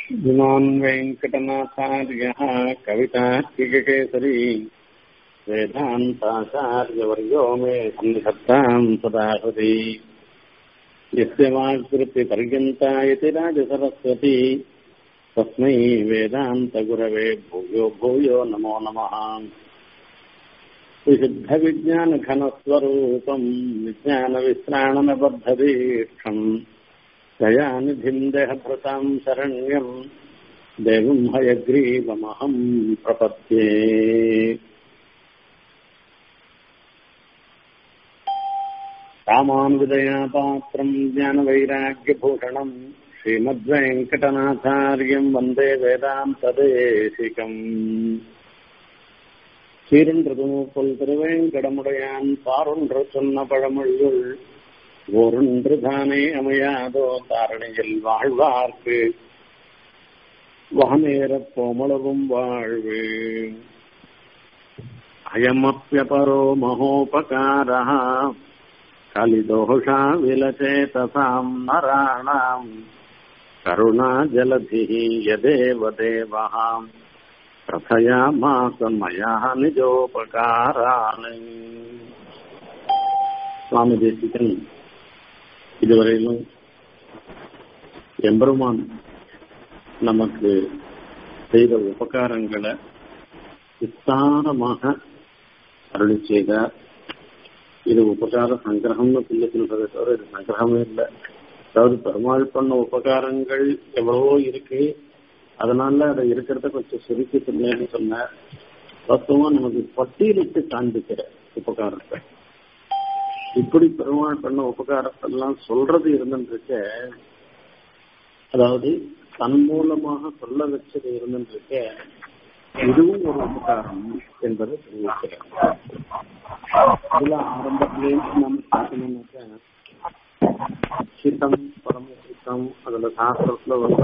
श्रीमान् वेङ्कटनाथार्यः कवितार्किककेसरी वेदान्ताचार्यवर्यो मे सन्निधत्ताम् सदा हृदि यस्य वाक्कृतिपर्यन्ता इति राजसरस्वती तस्मै वेदान्तगुरवे भूयो भूयो नमो नमः विशुद्धविज्ञानघनस्वरूपम् विज्ञानविश्राणनबद्धदीक्षम् दयानिधिम् देहभृताम् शरण्यम् देवम् हयग्रीवमहम् प्रपद्ये रामानुविदयापात्रम् ज्ञानवैराग्यभूषणम् श्रीमद्वेङ्कटनाथार्यम् वन्दे वेदान्तदेशिकम् சீரன்றதுமூப்பல் திருவேங்கடமுடையான் பாரொன்று சொன்ன பழமொழியுள் ஒருன்று தானே அமையாதோ தாரணையில் வாழ்வார்க்கு வானேரப் போமளவும் வாழ்வு அயமப்பியபரோ மகோபகாரः கலிதோஷா விலச்சேதசாம் நராணாம் கருணாஜலதிः यदेव देवः प्रथयामास मया நிஜோபகாரான் சுவாமி தேசிகன் இதுவரையிலும் எம்பெருமான் நமக்கு செய்த உபகாரங்களை விஸ்தாரமாக அருளி செய்தார் இது உபகார சங்கிரகம்னு சொல்லி சொல்றதை தவிர இது சங்கிரகமே இல்லை அதாவது பெருமாள் பண்ண உபகாரங்கள் எவ்வளவோ இருக்கு அதனால அதை இருக்கிறத கொஞ்சம் சுருக்கி சொன்னேன்னு சொன்னார் வாஸ்தவமா நமக்கு பட்டியலிட்டு காண்பிக்கிற உபகாரத்தை இப்படி பெருமாள் பண்ண உபகாரத்தெல்லாம் சொல்றது இருந்துருக்க அதாவது தன் மூலமாக சொல்ல வச்சது இருந்துருக்க இதுவும் ஒரு உபகாரம் என்பதை தெரிவிக்கிறேன் இதுல ஆரம்பத்திலே நம்ம பார்க்கணும்னாக்க சித்தம் பரம சித்தம் அதுல சாஸ்திரத்துல வந்து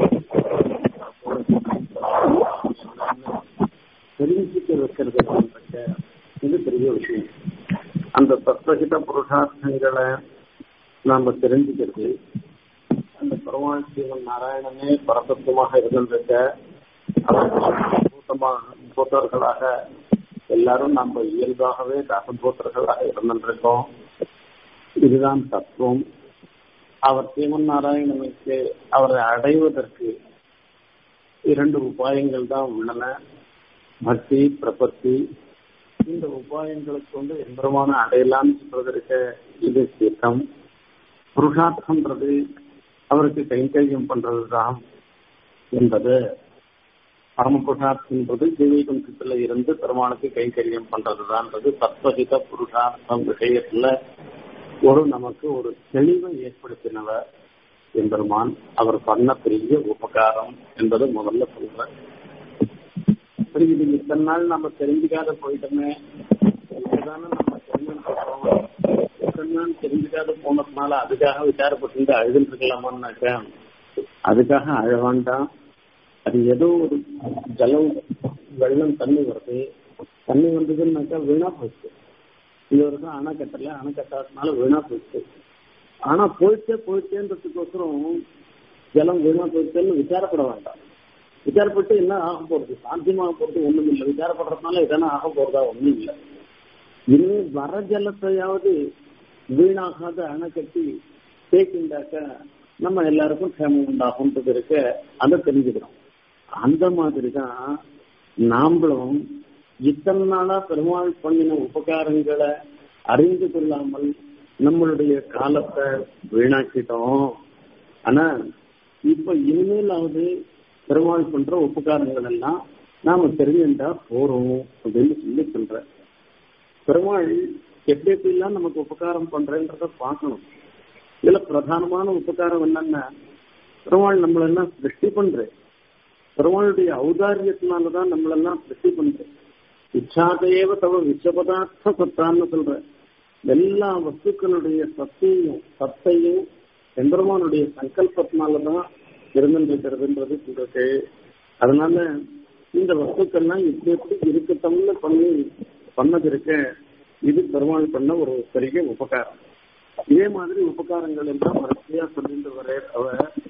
தெரிஞ்சுக்க வைக்கிறது இது பெரிய விஷயம் அந்த தத்வகித புருஷார்த்தங்களை நாம தெரிஞ்சுக்கிறது அந்த பெருமாள் சீவன் நாராயணனே பரதத்துவமாக இருந்திருக்க பூத்தர்களாக எல்லாரும் நம்ம இயல்பாகவே தாசபூத்தர்களாக இருந்திருக்கோம் இதுதான் தத்துவம் அவர் சீமன் நாராயணனுக்கு அவரை அடைவதற்கு இரண்டு உபாயங்கள் தான் உள்ளன பக்தி பிரபத்தி இந்த உபாயங்களுக்கு வந்து எம்பெருமான அடையலாம்னு சொல்றதற்கு இது சித்தம் புருஷார்த்தம்ன்றது அவருக்கு கைங்கரியம் பண்றதுதான் என்பது பரம புருஷார்த்தம்ன்றது ஜீவிகத்தில் இருந்து பெருமானுக்கு கைங்கரியம் பண்றதுதான்றது தத்வகித புருஷார்த்தம் விஷயத்துல ஒரு நமக்கு ஒரு தெளிவை ஏற்படுத்தினவர் எம்பெருமான் அவர் பண்ண பெரிய உபகாரம் என்பது முதல்ல சொல்ற சரி இது இத்தனை நாள் நம்ம தெரிஞ்சுக்காத போயிட்டோமே இதுதானே நம்ம தெரிஞ்சுக்கிறோம் இத்தனை நாள் தெரிஞ்சுக்காத போனதுனால அதுக்காக விசாரப்பட்டு அழுதுன்னு இருக்கலாமான்னாக்கா அதுக்காக அழ வேண்டாம் அது ஏதோ ஒரு ஜலம் வெள்ளம் தண்ணி வருது தண்ணி வந்ததுன்னாக்கா வீணா போயிடுச்சு இது வரைக்கும் அணை கட்டல அணை கட்டாததுனால வீணா போயிடுச்சு ஆனா போயிட்டே போயிட்டேன்றதுக்கோசரம் ஜலம் வீணா போயிடுச்சேன்னு விசாரப்பட வேண்டாம் விசாரப்பட்டு என்ன ஆக போறது சாத்தியமாக போறது ஒண்ணும் இல்லை விசாரப்படுறதுனால எதனா ஆக போறதா ஒண்ணும் இல்லை இன்னும் வர ஜலத்தையாவது வீணாகாத அணை கட்டி தேக்கிண்டாக்க நம்ம எல்லாருக்கும் க்ஷேமம் உண்டாகுன்றது இருக்க அதை தெரிஞ்சுக்கிறோம் அந்த மாதிரி தான் நாம்பளும் இத்தனை நாளா பெருமாள் பண்ணின உபகாரங்களை அறிந்து கொள்ளாமல் நம்மளுடைய காலத்தை வீணாக்கிட்டோம் ஆனா இப்ப இனிமேலாவது பெருமாள் பண்ற உபகாரங்கள் எல்லாம் நாம தெரிஞ்சுட்டா போறோம் அப்படின்னு சொல்லி சொல்ற பெருமாள் எப்படி எப்படிலாம் நமக்கு உபகாரம் பண்றேன்றத பார்க்கணும் இதுல பிரதானமான உபகாரம் என்னன்னா பெருமாள் நம்மளெல்லாம் சிருஷ்டி பண்ற பெருமாளுடைய ஔதாரியத்தினாலதான் நம்மளெல்லாம் சிருஷ்டி பண்ற இச்சாதையவ தவ விஸ்வபதார்த்த சத்தான்னு சொல்ற எல்லா வஸ்துக்களுடைய சத்தையும் சத்தையும் எம்பெருமானுடைய சங்கல்பத்தினாலதான் இருந்துருக்கிறதுன்றது சொல்றது அதனால இந்த வஸ்துக்கள்லாம் இப்படி எப்படி இருக்கட்டம்னு பண்ணி பண்ணது இருக்க இது பெருமாள் பண்ண ஒரு பெரிய உபகாரம் இதே மாதிரி உபகாரங்கள் எல்லாம் வரிசையா சொல்லிட்டு வர அவர்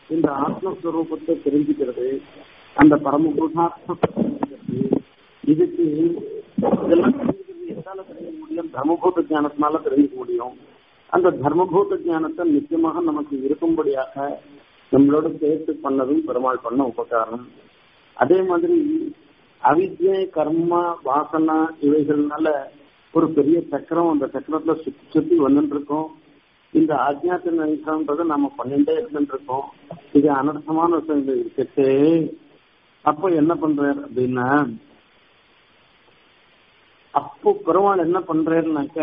இந்த ஆத்மஸ்வரூபத்தை தெரிஞ்சுக்கிறது அந்த பரமபுருஷார்த்தத்தை தெரிஞ்சுக்கிறது இதுக்கு இதெல்லாம் தெரிஞ்சுக்கிறது எதால தெரிஞ்சுக்க முடியும் தர்மபூத ஞானத்தினால தெரிஞ்சுக்க முடியும் அந்த தர்மபூத ஞானத்தை நிச்சயமாக நமக்கு இருக்கும்படியாக நம்மளோட சேர்த்து பண்ணதும் பெருமாள் பண்ண உபகாரம் அதே மாதிரி அவித்யை கர்மா வாசனா இவைகள்னால ஒரு பெரிய சக்கரம் அந்த சக்கரத்துல சுத்தி சுத்தி வந்துட்டு இருக்கோம் இந்த அஜ்ஞாத்த நினைக்கிறோன்றதை நம்ம பண்ணிட்டே இருந்துட்டு இருக்கோம் இது அனர்த்தமான விஷயம் இது இருக்கட்டு அப்போ என்ன பண்றாரு அப்படின்னா அப்போ பெருமாள் என்ன பண்றாருனாக்க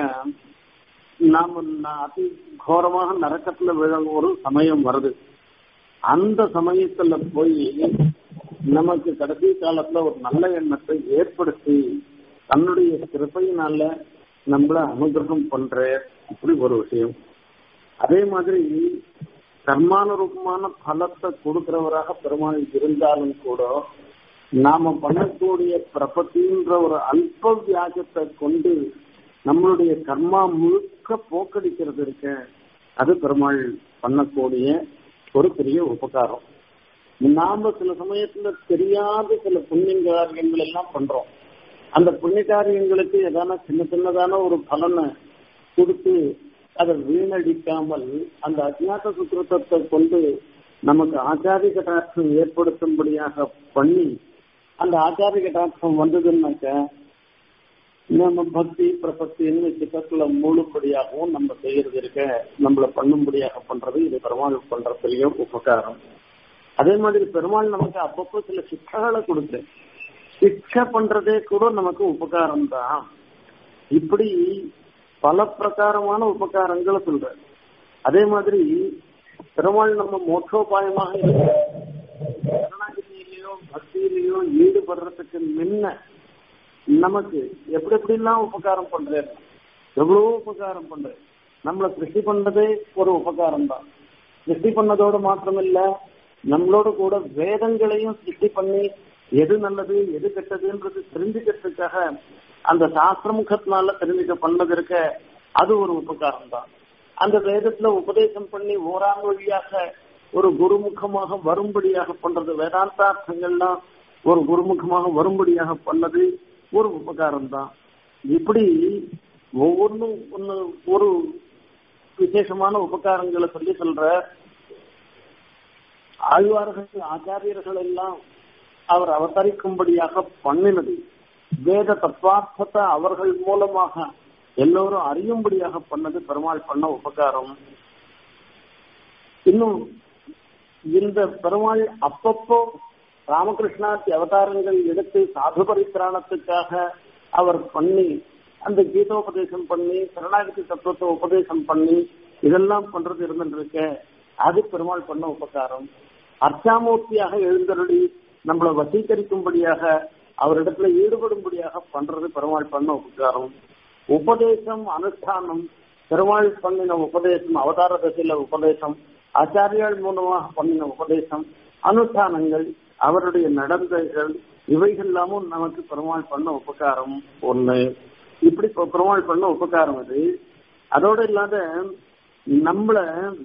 நாம ந- அதி கோரமாக நரக்கத்துல விழ ஒரு சமயம் வருது அந்த சமயத்துல போய் நமக்கு கடைசி காலத்துல ஒரு நல்ல எண்ணத்தை ஏற்படுத்தி தன்னுடைய கிருப்பையினால நம்மள அனுகிரகம் பண்ற இப்படி ஒரு விஷயம் அதே மாதிரி கர்மானுரூபமான பலத்தை கொடுக்கிறவராக பெருமாள் இருந்தாலும் கூட நாம பண்ணக்கூடிய பிரபத்தின்ற ஒரு அல்ப வியாஜத்தை கொண்டு நம்மளுடைய கர்மா முழுக்க போக்கடிக்கிறது இருக்க அது பெருமாள் பண்ணக்கூடிய ஒரு பெரிய உபகாரம் நாம சில சமயத்துல தெரியாத சில புண்ணிய காரியங்கள் எல்லாம் பண்றோம் அந்த புண்ணிய காரியங்களுக்கு ஏதான சின்ன சின்னதான ஒரு பலனை கொடுத்து அதை வீணடிக்காமல் அந்த அஜ்ஞாத சுக்கிரத்தை கொண்டு நமக்கு ஆச்சாரிய கட்டாட்சம் ஏற்படுத்தும்படியாக பண்ணி அந்த ஆச்சாரிய கட்டாட்சம் வந்ததுன்னாக்க நம்ம பக்தி பிரபத்தின்னு சித்தத்துல மூழும்படியாகவும் நம்ம செய்யறது இருக்க நம்மள பண்ணும்படியாக பண்றது இது பெருமாள் பண்ற பெரிய உபகாரம் அதே மாதிரி பெருமாள் நமக்கு அப்பப்போ சில சிக்ஷைகளை கொடுத்து சிக்ஷை பண்றதே கூட நமக்கு உபகாரம் தான் இப்படி பல பிரகாரமான உபகாரங்களை சொல்ற அதே மாதிரி பெருமாள் நம்ம மோட்சோபாயமாக இருக்க சரணாகதியிலேயோ பக்தியிலேயோ ஈடுபடுறதுக்கு முன்ன நமக்கு எப்படி எப்படிலாம் உபகாரம் பண்றாரு எவ்வளவு உபகாரம் பண்றாரு நம்மள சிருஷ்டி பண்றதே ஒரு உபகாரம் தான் சிருஷ்டி பண்ணதோடு மாத்திரமில்ல நம்மளோட கூட வேதங்களையும் சிருஷ்டி பண்ணி எது நல்லது எது கெட்டதுன்றது தெரிஞ்சுக்கிறதுக்காக அந்த சாஸ்திரமுகத்தினால தெரிஞ்சுக்க பண்ணது இருக்க அது ஒரு உபகாரம் தான் அந்த வேதத்துல உபதேசம் பண்ணி ஓரான் வழியாக ஒரு குருமுகமாக வரும்படியாக பண்றது வேதாந்தார்த்தங்கள்லாம் ஒரு குருமுகமாக வரும்படியாக பண்ணது ஒரு உபகாரம் தான் இப்படி ஒவ்வொன்றும் ஒன்னு ஒரு விசேஷமான உபகாரங்களை சொல்லி சொல்ற ஆழ்வார்கள் ஆச்சாரியர்கள் எல்லாம் அவர் அவதரிக்கும்படியாக பண்ணினது வேத தத்வார்த்தத்தை அவர்கள் மூலமாக எல்லோரும் அறியும்படியாக பண்ணது பெருமாள் பண்ண உபகாரம் இன்னும் இந்த பெருமாள் அப்பப்போ ராமகிருஷ்ணாத்தி அவதாரங்கள் எடுத்து சாது பரித்திராணத்துக்காக அவர் பண்ணி அந்த கீதோபதேசம் பண்ணி சரணாகதி தத்துவத்தை உபதேசம் பண்ணி இதெல்லாம் பண்றது இருந்துருக்க அது பெருமாள் பண்ண உபகாரம் அர்ச்சாமூர்த்தியாக எழுந்தருளி நம்மளை வசீகரிக்கும்படியாக அவரிடத்துல ஈடுபடும்படியாக பண்றது பெருமாள் பண்ண உபகாரம் உபதேசம் அனுஷ்டானம் பெருமாள் பண்ணின உபதேசம் அவதார தசையில உபதேசம் ஆச்சாரியால் மூலமாக பண்ணின உபதேசம் அனுஷ்டானங்கள் அவருடைய நடந்தைகள் இவைகள் எல்லாமும் நமக்கு பெருமாள் பண்ண உபகாரம் ஒண்ணு இப்படி இப்ப பெருமாள் பண்ண உபகாரம் அது அதோட இல்லாத நம்மள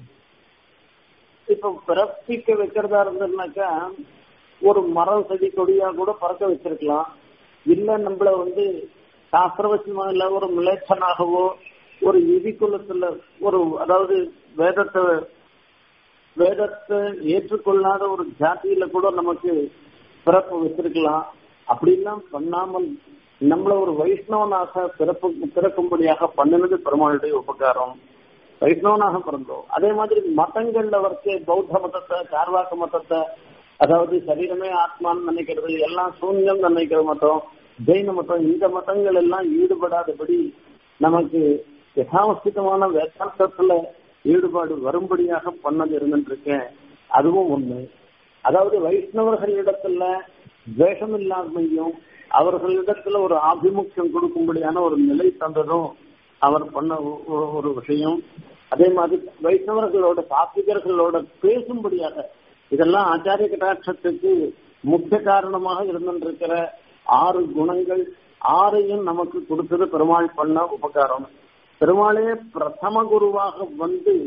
இப்ப பிறப்பிக்க வைக்கிறதா இருந்ததுனாக்கா ஒரு மரம் செடி கொடியா கூட பறக்க வச்சிருக்கலாம் இல்ல நம்மள வந்து சாஸ்திரவசமா இல்ல ஒரு மிளேச்சனாகவோ ஒரு இதிக்குலத்துல ஒரு அதாவது வேதத்தை வேதத்தை ஏற்றுக்கொள்ளாத ஒரு ஜாதியில கூட நமக்கு பிறப்பு வச்சிருக்கலாம் அப்படிலாம் பண்ணாமல் நம்மள ஒரு வைஷ்ணவனாக பிறப்பு பிறக்கும்படியாக பண்ணினது பெருமாளுடைய உபகாரம் வைஷ்ணவனாக பிறந்தோம் அதே மாதிரி மதங்கள்ல வரைக்கும் பௌத்த மதத்தை சார்வாக்க மதத்தை அதாவது சரீரமே ஆத்மான்னு நினைக்கிறது எல்லாம் சூன்யம் நினைக்கிற மதம் ஜெயின மதம் இந்த மதங்கள் எல்லாம் ஈடுபடாதபடி நமக்கு யதாவஸ்திதமான வேதாந்தத்துல ஈடுபாடு வரும்படியாக பண்ணது இருந்துருக்கேன் அதுவும் ஒண்ணு அதாவது வைஷ்ணவர்களிடத்துல துவேஷம் இல்லாமையும் அவர்களிடத்துல ஒரு ஆபிமுக்கியம் கொடுக்கும்படியான ஒரு நிலை தந்ததும் அவர் பண்ண ஒ- ஒரு விஷயம் அதே மாதிரி வைஷ்ணவர்களோட சாத்விகர்களோட பேசும்படியாக இதெல்லாம் ஆச்சாரிய கட்டாட்சத்துக்கு முக்கிய காரணமாக இருந்திருக்கிற ஆறு குணங்கள் ஆறையும் நமக்கு கொடுத்தது பெருமாள் பண்ண உபகாரம் பெருமாளே பிரதம குருவாக வந்து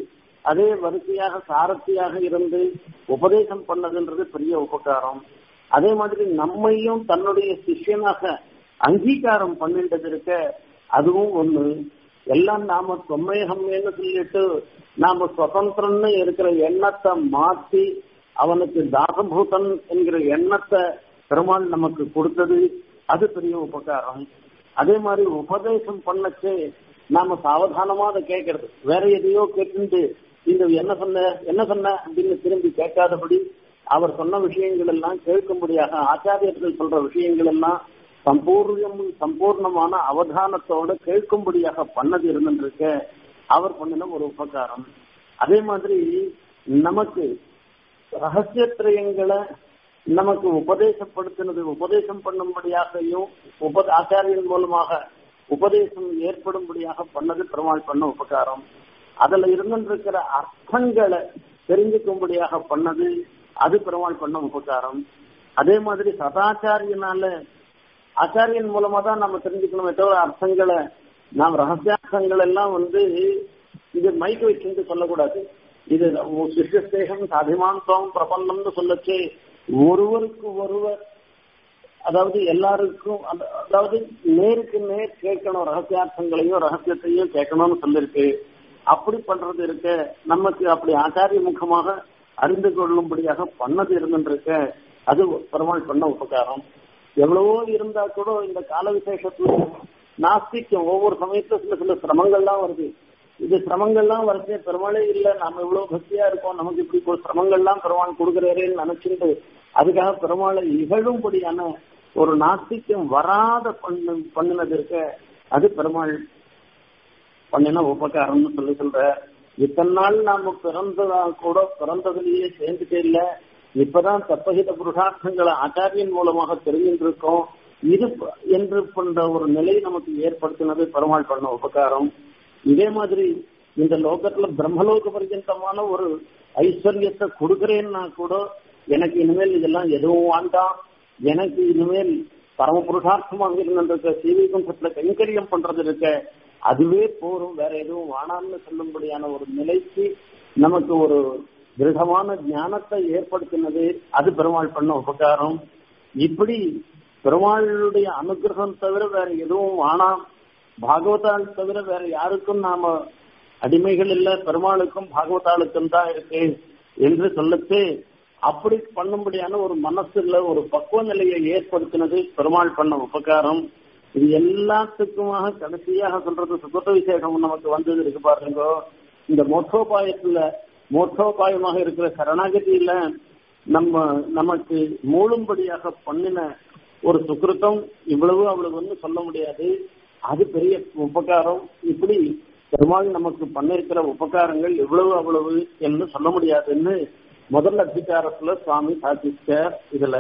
அதே வரிசையாக சாரத்தியாக இருந்து உபதேசம் பண்ணதுன்றது பெரிய உபகாரம் அதே மாதிரி நம்மையும் தன்னுடைய சிஷ்யனாக அங்கீகாரம் பண்ணிட்டது இருக்க அதுவும் ஒண்ணு எல்லாம் நாம தொம்மையகம்னு சொல்லிட்டு நாம சுதந்திரம்னு இருக்கிற எண்ணத்தை மாத்தி அவனுக்கு தாசபூதன் என்கிற எண்ணத்தை பெருமாள் நமக்கு கொடுத்தது அது பெரிய உபகாரம் அதே மாதிரி உபதேசம் பண்ணச்சே நாம சாவதானமா அதை கேட்கறது வேற எதையோ கேட்டு இந்த என்ன சொன்ன என்ன சொன்ன அப்படின்னு திரும்பி கேட்காதபடி அவர் சொன்ன விஷயங்கள் எல்லாம் கேட்கும்படியாக ஆச்சாரியர்கள் சொல்ற விஷயங்கள் எல்லாம் சம்பூர்ணம் சம்பூர்ணமான அவதானத்தோட கேட்கும்படியாக பண்ணது இருந்துருக்க அவர் பண்ணின ஒரு உபகாரம் அதே மாதிரி நமக்கு ரகசியத்திரயங்களை நமக்கு உபதேசப்படுத்தினது உபதேசம் பண்ணும்படியாகவும் உப ஆச்சாரியன் மூலமாக உபதேசம் ஏற்படும்படியாக பண்ணது பெருமாள் பண்ண உபகாரம் அதுல இருந்திருக்கிற அர்த்தங்களை தெரிஞ்சுக்கும்படியாக பண்ணது அது பெருமாள் பண்ண உபகாரம் அதே மாதிரி சதாச்சாரியனால ஆச்சாரியன் மூலமா தான் நம்ம தெரிஞ்சுக்கணுமே தவிர அர்த்தங்களை நாம் ரகசியார்த்தங்கள் எல்லாம் வந்து இது மைக்கு வச்சுட்டு சொல்லக்கூடாது இது சிஷ்யஸ்தேகம் சாதிமாந்தம் பிரபந்தம்னு சொல்லச்சு ஒருவருக்கு ஒருவர் அதாவது எல்லாருக்கும் அதாவது நேருக்கு நேர் கேட்கணும் ரகசியார்த்தங்களையும் ரகசியத்தையும் கேட்கணும்னு சொல்லிருக்கு அப்படி பண்றது இருக்க நமக்கு அப்படி ஆச்சாரிய முகமாக அறிந்து கொள்ளும்படியாக பண்ணது இருந்துருக்க அது பெருமாள் பண்ண உபகாரம் எவ்வளவோ இருந்தா கூட இந்த கால விசேஷத்துல நாஸ்திக்கம் ஒவ்வொரு சமயத்துல சில சில சிரமங்கள்லாம் வருது இது சிரமங்கள்லாம் வரச்சே பெருமாளே இல்ல நாம இவ்வளவு பக்தியா இருக்கோம் நமக்கு இப்படி ஒரு சிரமங்கள்லாம் பெருமாள் கொடுக்குறாருன்னு நினைச்சுட்டு அதுக்காக பெருமாளை இகழும்படியான ஒரு நாஸ்திக்கம் வராத பண்ணு பண்ணினது இருக்க அது பெருமாள் பண்ணின உபகாரம்னு சொல்லி சொல்ற இத்தனை நாள் நாம பிறந்ததா கூட பிறந்ததுலயே சேர்ந்துட்டே இல்ல இப்பதான் தப்பகித புருஷார்த்தங்களை ஆச்சாரியன் மூலமாக தெரிஞ்சிருக்கோம் இது என்று போன்ற ஒரு நிலை நமக்கு ஏற்படுத்தினது பெருமாள் பண்ண உபகாரம் இதே மாதிரி இந்த லோகத்துல பிரம்மலோக பர்யந்தமான ஒரு ஐஸ்வர்யத்தை கொடுக்கறேன்னா கூட எனக்கு இனிமேல் இதெல்லாம் எதுவும் வேண்டாம் எனக்கு இனிமேல் பரம புருஷார்த்தமாக இருந்திருக்க சீவிகுண்டத்துல கைங்கரியம் பண்றது இருக்க அதுவே போரும் வேற எதுவும் வேணாம்னு சொல்லும்படியான ஒரு நிலைக்கு நமக்கு ஒரு திருடமான ஞானத்தை ஏற்படுத்தினது அது பெருமாள் பண்ண உபகாரம் இப்படி பெருமாளுடைய அனுகிரகம் தவிர வேற எதுவும் வேணாம் பாகவதால் தவிர வேற யாருக்கும் நாம அடிமைகள் இல்ல பெருமாளுக்கும் பாகவதாளுக்கும் தான் இருக்கு என்று சொல்லத்து அப்படி பண்ணும்படியான ஒரு மனசுல ஒரு பக்குவ நிலையை ஏற்படுத்தினது பெருமாள் பண்ண உபகாரம் இது எல்லாத்துக்குமாக கடைசியாக சொல்றது சுகத்த விசேஷம் நமக்கு வந்தது இருக்கு பாருங்க இந்த மோட்சோபாயத்துல மோட்சோபாயமாக இருக்கிற சரணாகதியில நம்ம நமக்கு மூழும்படியாக பண்ணின ஒரு சுக்கிருத்தம் இவ்வளவு அவ்வளவு வந்து சொல்ல முடியாது அது பெரிய உபகாரம் இப்படி பெருமாள் நமக்கு பண்ணிருக்கிற உபகாரங்கள் இவ்வளவு அவ்வளவு என்று சொல்ல முடியாதுன்னு முதல் அதிகாரத்துல சுவாமி சாதிச்சார் இதுல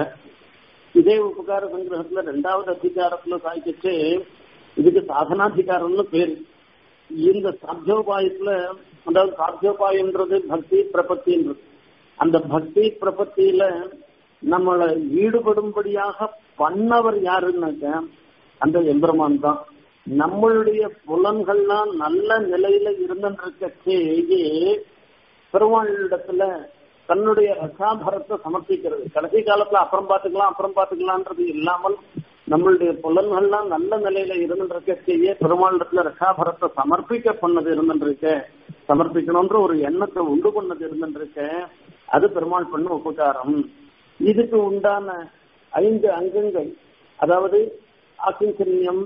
இதே உபகார சங்கிரகத்துல ரெண்டாவது அதிகாரத்துல சாதிச்சு இதுக்கு சாதனாதிகாரம்னு பேரு இந்த சாத்தியோபாயத்துல அதாவது சாத்தியோபாயன்றது பக்தி பிரபத்தின்றது அந்த பக்தி பிரபத்தியில நம்மளை ஈடுபடும்படியாக பண்ணவர் யாருன்னாக்க அந்த எம்பெருமான் தான் நம்மளுடைய புலன்கள்லாம் நல்ல நிலையில இருந்துருக்கச்சேயே பெருமாளிடத்துல தன்னுடைய ரசாபரத்தை சமர்ப்பிக்கிறது கடைசி காலத்துல அப்புறம் பாத்துக்கலாம் அப்புறம் பாத்துக்கலான்றது இல்லாமல் நம்மளுடைய புலன்கள்லாம் நல்ல நிலையில இருந்துருக்கச்சேயே பெருமாளிடத்துல ரசாபரத்தை சமர்ப்பிக்க பண்ணது இருந்துருக்க சமர்ப்பிக்கணும்ன்ற ஒரு எண்ணத்தை உண்டு பண்ணது இருந்துருக்க அது பெருமாள் பண்ண உபகாரம் இதுக்கு உண்டான ஐந்து அங்கங்கள் அதாவது ஆக்கிஞ்சரியம்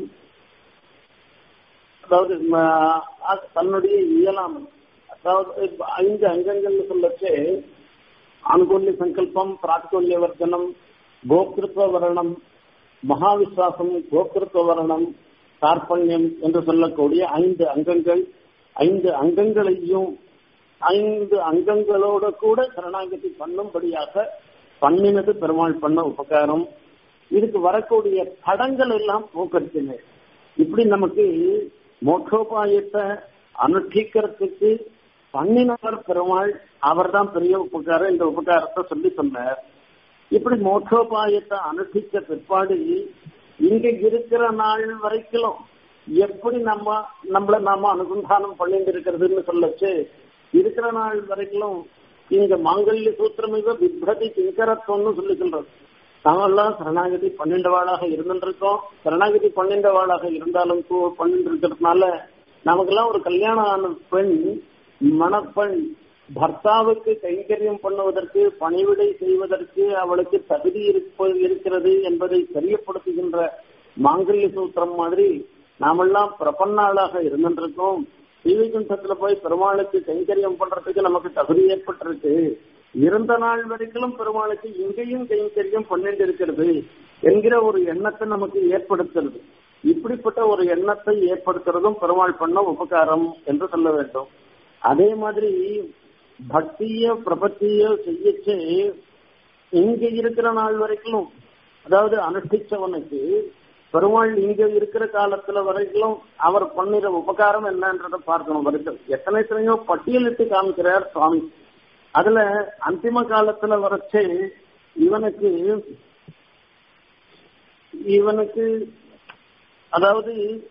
அதாவது தன்னுடைய இயலாமை அதாவது ஐந்து அங்கங்கள்னு சொல்லச்சு ஆண்கொல்ய சங்கல்பம் பிராட்கொல்ய வர்த்தனம் கோக்கிருத்வ வரணம் மகாவிஸ்வாசம் கோக்கிருத்வ வரணம் தார்பண்யம் என்று சொல்லக்கூடிய ஐந்து அங்கங்கள் ஐந்து அங்கங்களையும் ஐந்து அங்கங்களோட கூட சரணாகதி பண்ணும்படியாக பண்ணினது பெருமாள் பண்ண உபகாரம் இதுக்கு வரக்கூடிய தடங்கள் எல்லாம் போக்கடிச்சின இப்படி நமக்கு மோட்சோபாயத்தை அனுஷ்டிக்கிறதுக்கு பண்ணினவர் பெருமாள் அவர் தான் பெரிய உபகாரம் இந்த உபகாரத்தை சொல்லி சொன்னார் இப்படி மோட்சோபாயத்தை அனுஷ்டிச்ச பிற்பாடு இங்க இருக்கிற நாள் வரைக்கும் எப்படி நம்ம நம்மள நாம அனுசந்தானம் பண்ணிட்டு இருக்கிறதுன்னு சொல்லச்சு இருக்கிற நாள் வரைக்கும் இங்க மாங்கல்ய சூத்திரமிக விப்ரதி கிங்கரத்துவம்னு சொல்லிக்கின்றது நாமெல்லாம் சரணாகதி பன்னெண்டவாளாக இருந்துருக்கோம் சரணாகதி பன்னெண்டவாளாக இருந்தாலும் பண்ணிட்டு இருக்கிறதுனால நமக்கெல்லாம் ஒரு கல்யாணம் ஆன பெண் மணப்பெண் பர்த்தாவுக்கு கைங்கரியம் பண்ணுவதற்கு பணிவிடை செய்வதற்கு அவளுக்கு தகுதி இருப்ப இருக்கிறது என்பதை தெரியப்படுத்துகின்ற மாங்கல்ய சூத்திரம் மாதிரி நாமெல்லாம் பிரபன்னாளாக இருந்துருக்கோம் ஸ்ரீவைகுண்டத்துல போய் பெருமாளுக்கு கைங்கரியம் பண்றதுக்கு நமக்கு தகுதி ஏற்பட்டிருக்கு இருந்த நாள் வரைக்கும் பெருமாளுக்கு இங்கேயும் கைங்கரியம் பண்ணிட்டு இருக்கிறது என்கிற ஒரு எண்ணத்தை நமக்கு ஏற்படுத்துறது இப்படிப்பட்ட ஒரு எண்ணத்தை ஏற்படுத்துறதும் பெருமாள் பண்ண உபகாரம் என்று சொல்ல வேண்டும் அதே மாதிரி பக்திய பிரபத்திய செய்யச்சே இங்க இருக்கிற நாள் வரைக்கும் அதாவது அனுஷ்டிச்சவனுக்கு பெருமாள் இங்க இருக்கிற காலத்துல வரைக்கும் அவர் பண்ணுற உபகாரம் என்னன்றதை பார்க்கணும் வரைக்கும் எத்தனை எத்தனையோ பட்டியலிட்டு காமிக்கிறார் சுவாமி அதுல அந்திம காலத்துல வரைச்சே இவனுக்கு இவனுக்கு அதாவது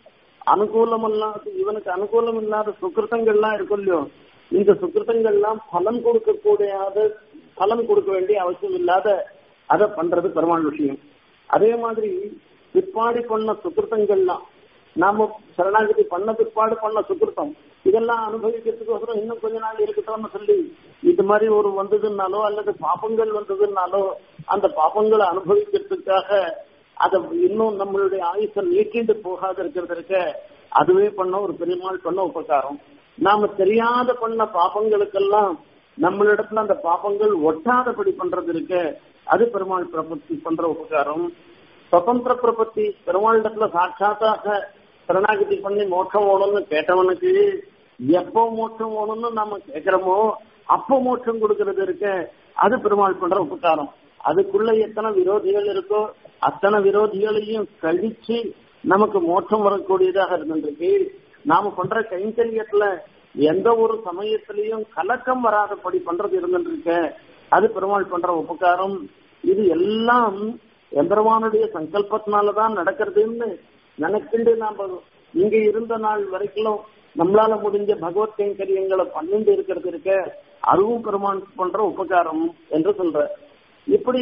அனுகூலம் இல்லாத இவனுக்கு அனுகூலம் இல்லாத சுக்கிருத்தங்கள்லாம் இருக்கும் இல்லையோ இந்த சுக்கிருத்தங்கள்லாம் பலன் கொடுக்கக்கூடியாத பலன் கொடுக்க வேண்டிய அவசியம் இல்லாத அதை பண்றது பெருமாள் விஷயம் அதே மாதிரி பிற்பாடு பண்ண சுக்கிருத்தங்கள்லாம் நாம சரணாகதி பண்ண பிற்பாடு பண்ண சுக்கிருத்தம் இதெல்லாம் அனுபவிக்கிறதுக்கோசரம் இன்னும் கொஞ்ச நாள் இருக்கட்டும்னு சொல்லி இது மாதிரி ஒரு வந்ததுனாலோ அல்லது பாப்பங்கள் வந்ததுனாலோ அந்த பாப்பங்களை அனுபவிக்கிறதுக்காக அதை இன்னும் நம்மளுடைய ஆயுசை நீக்கிண்டு போகாத இருக்கிறதுக்கு அதுவே பண்ண ஒரு பெருமாள் பண்ண உபகாரம் நாம தெரியாத பண்ண பாப்பங்களுக்கெல்லாம் நம்மளிடத்துல அந்த பாப்பங்கள் ஒட்டாதபடி பண்றது இருக்கு அது பெருமாள் பிரபத்தி பண்ற உபகாரம் சுதந்திர பிரபத்தி பெருமாளிடத்துல சாட்சாத்தாக சரணாகதி பண்ணி மோட்சம் ஓணும்னு கேட்டவனுக்கு எப்போ மோட்சம் ஓணும்னு நாம கேட்கிறோமோ அப்போ மோட்சம் கொடுக்கறது இருக்க அது பெருமாள் பண்ற உபகாரம் அதுக்குள்ள எத்தனை விரோதிகள் இருக்கோ அத்தனை விரோதிகளையும் கழிச்சு நமக்கு மோட்சம் வரக்கூடியதாக இருந்திருக்கு நாம பண்ற கைங்கரியத்துல எந்த ஒரு சமயத்திலையும் கலக்கம் வராதபடி பண்றது இருந்துருக்க அது பெருமாள் பண்ற உபகாரம் இது எல்லாம் எம்பெருமானுடைய சங்கல்பத்தினாலதான் நடக்கிறதுன்னு நினைக்கிண்டு நாம இங்க இருந்த நாள் வரைக்கும் நம்மளால முடிஞ்ச பகவத் கைங்கரியங்களை பண்ணிட்டு இருக்கிறது இருக்க அதுவும் பெருமான் பண்ற உபகாரம் என்று சொல்ற இப்படி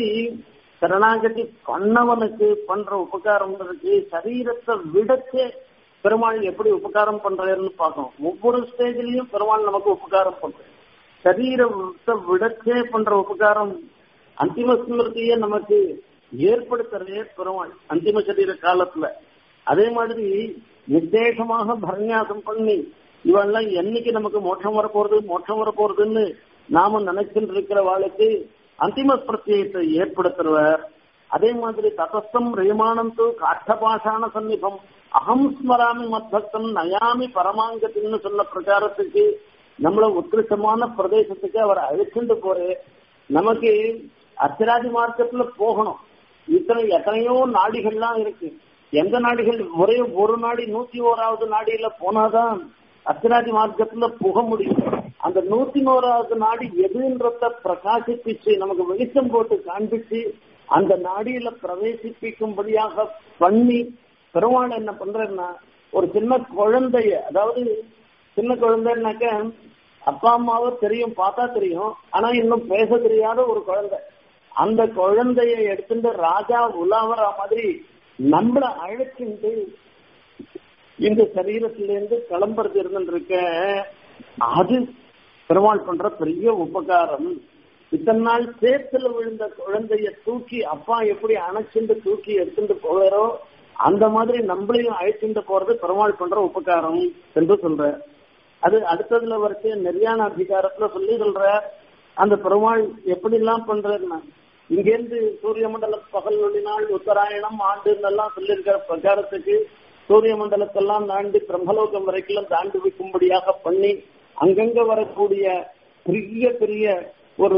சரணாகதி பண்ணவனுக்கு பண்ற உபகாரம்ன்றது சரீரத்தை விடச்சே பெருமாள் எப்படி உபகாரம் பண்றாருன்னு பார்க்கணும் ஒவ்வொரு ஸ்டேஜ்லயும் பெருமாள் நமக்கு உபகாரம் பண்ற சரீரத்தை விடச்சே பண்ற உபகாரம் அந்திம ஸ்மிருதியை நமக்கு ஏற்படுத்துறதே பெருமாள் அந்திம சரீர காலத்துல அதே மாதிரி விசேஷமாக பரநியாசம் பண்ணி இவெல்லாம் என்னைக்கு நமக்கு மோட்சம் வரப்போறது மோட்சம் வரப்போறதுன்னு நாம நினைச்சுட்டு இருக்கிற வாழ்க்கை அந்திம பிரத்யத்தை ஏற்படுத்துறவர் அதே மாதிரி ததஸ்தம் ரேமானம் தூ காஷ்டபாஷான சந்நிபம் அகம் ஸ்மராமி மத்பக்தம் நயாமி பரமாங்கத்தின்னு சொன்ன பிரச்சாரத்துக்கு நம்மள உத்கிருஷ்டமான பிரதேசத்துக்கு அவர் அழைச்சிட்டு போறே நமக்கு அர்ச்சராதி மார்க்கத்துல போகணும் இத்தனை எத்தனையோ நாடிகள்லாம் இருக்கு எந்த நாடிகள் ஒரே ஒரு நாடி நூத்தி ஓராவது நாடியில போனாதான் அர்ச்சராதி மார்க்கத்துல புக முடியும் அந்த நூத்தி ஓராவது நாடி எதுன்றத பிரகாசிப்பிச்சு நமக்கு வெளிச்சம் போட்டு காண்பிச்சு அந்த நாடியில பிரவேசிப்பிக்கும்படியாக பண்ணி பெருமாள் என்ன பண்றேன்னா ஒரு சின்ன குழந்தைய அதாவது சின்ன குழந்தைன்னாக்க அப்பா அம்மாவை தெரியும் பார்த்தா தெரியும் ஆனா இன்னும் பேச தெரியாத ஒரு குழந்தை அந்த குழந்தைய எடுத்துட்டு ராஜா உலாவற மாதிரி நம்மள அழைச்சிட்டு இந்த சரீரத்திலிருந்து கிளம்புறது இருந்துருக்க அது பெருமாள் பண்ற பெரிய உபகாரம் இத்தனை நாள் சேத்துல விழுந்த குழந்தைய தூக்கி அப்பா எப்படி அணைச்சிட்டு தூக்கி எடுத்துட்டு போவாரோ அந்த மாதிரி நம்மளையும் அழைச்சிட்டு போறது பெருமாள் பண்ற உபகாரம் என்று சொல்ற அது அடுத்ததுல வரைக்கும் நெறியான அதிகாரத்துல சொல்லி சொல்ற அந்த பெருமாள் எப்படி எல்லாம் பண்றதுன்னா இங்கேருந்து சூரிய மண்டல பகல் ஒளி நாள் உத்தராயணம் ஆண்டுன்னு எல்லாம் சொல்லியிருக்கிற பிரச்சாரத்துக்கு சூரிய மண்டலத்தெல்லாம் தாண்டி பிரம்மலோகம் வரைக்கும் தாண்டி வைக்கும்படியாக பண்ணி அங்கங்க வரக்கூடிய பெரிய பெரிய ஒரு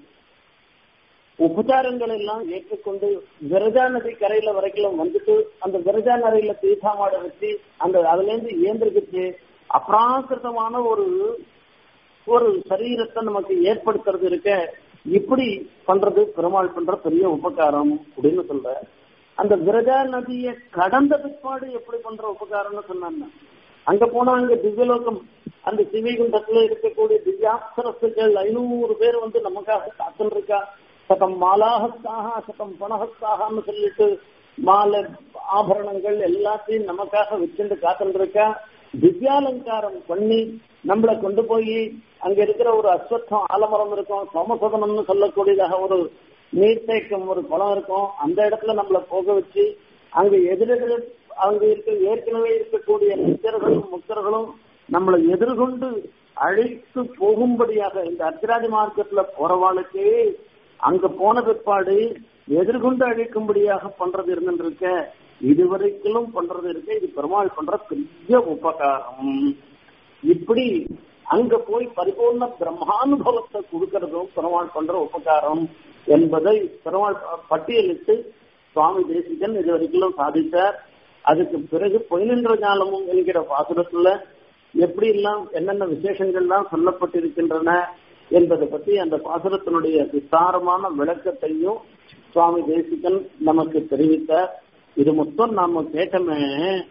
உபச்சாரங்கள் எல்லாம் ஏற்றுக்கொண்டு விரஜா நதி கரையில வரைக்கும் வந்துட்டு அந்த விரஜா நதியில தீர்த்தாமாட வச்சு அந்த அதுல இருந்து இயந்திரிக்கிச்சு அப்ராகிருதமான ஒரு ஒரு சரீரத்தை நமக்கு ஏற்படுத்துறது இருக்க இப்படி பண்றது பெருமாள் பண்ற பெரிய உபகாரம் அப்படின்னு சொல்ற அந்த விரஜா நதியை கடந்த பிற்பாடு எப்படி பண்ற உபகாரம்னு சொன்னாங்க அங்க போனா அங்க திவ்யலோகம் அந்த சிவிகுண்டத்துல இருக்கக்கூடிய திவ்யாசரசுகள் ஐநூறு பேர் வந்து நமக்காக காத்துன்னு இருக்கா சதம் மாலாகத்தாக சதம் பணகத்தாகன்னு சொல்லிட்டு மாலை ஆபரணங்கள் எல்லாத்தையும் நமக்காக வச்சுட்டு காத்துட்டு இருக்கா திவ்யாலங்காரம் பண்ணி நம்மளை கொண்டு போய் அங்க இருக்கிற ஒரு அஸ்வத்தம் ஆலமரம் இருக்கும் சோமசதனம்னு சொல்லக்கூடியதாக ஒரு நீர்த்தேக்கம் ஒரு குளம் இருக்கும் அந்த இடத்துல நம்மளை போக வச்சு அங்க எதிரெதிர அங்க இருக்க ஏற்கனவே இருக்கக்கூடிய நிச்சர்களும் முக்தர்களும் நம்மளை எதிர்கொண்டு அழைத்து போகும்படியாக இந்த அர்த்தராஜ மார்க்கெட்ல போறவாளுக்கு அங்க போன பிற்பாடு எதிர்கொண்டு அழைக்கும்படியாக பண்றது இருந்துருக்க இதுவரைக்கும் பண்றது இருக்கு இது பெருமாள் பண்ற பெரிய உபகாரம் இப்படி அங்க போய் பரிபூர்ண பிரம்மானுபவத்தை கொடுக்கறதும் பெருமாள் பண்ற உபகாரம் என்பதை பெருமாள் பட்டியலிட்டு சுவாமி தேசிகன் இது வரைக்கும் சாதித்தார் அதுக்கு பிறகு பொய்நின்ற ஞானமும் என்கிற பாசுரத்துல எப்படி எல்லாம் என்னென்ன விசேஷங்கள்லாம் சொல்லப்பட்டிருக்கின்றன என்பதை பற்றி அந்த பாசுரத்தினுடைய விஸ்தாரமான விளக்கத்தையும் சுவாமி தேசிகன் நமக்கு தெரிவித்தார் இது மொத்தம் நாம கேட்டமே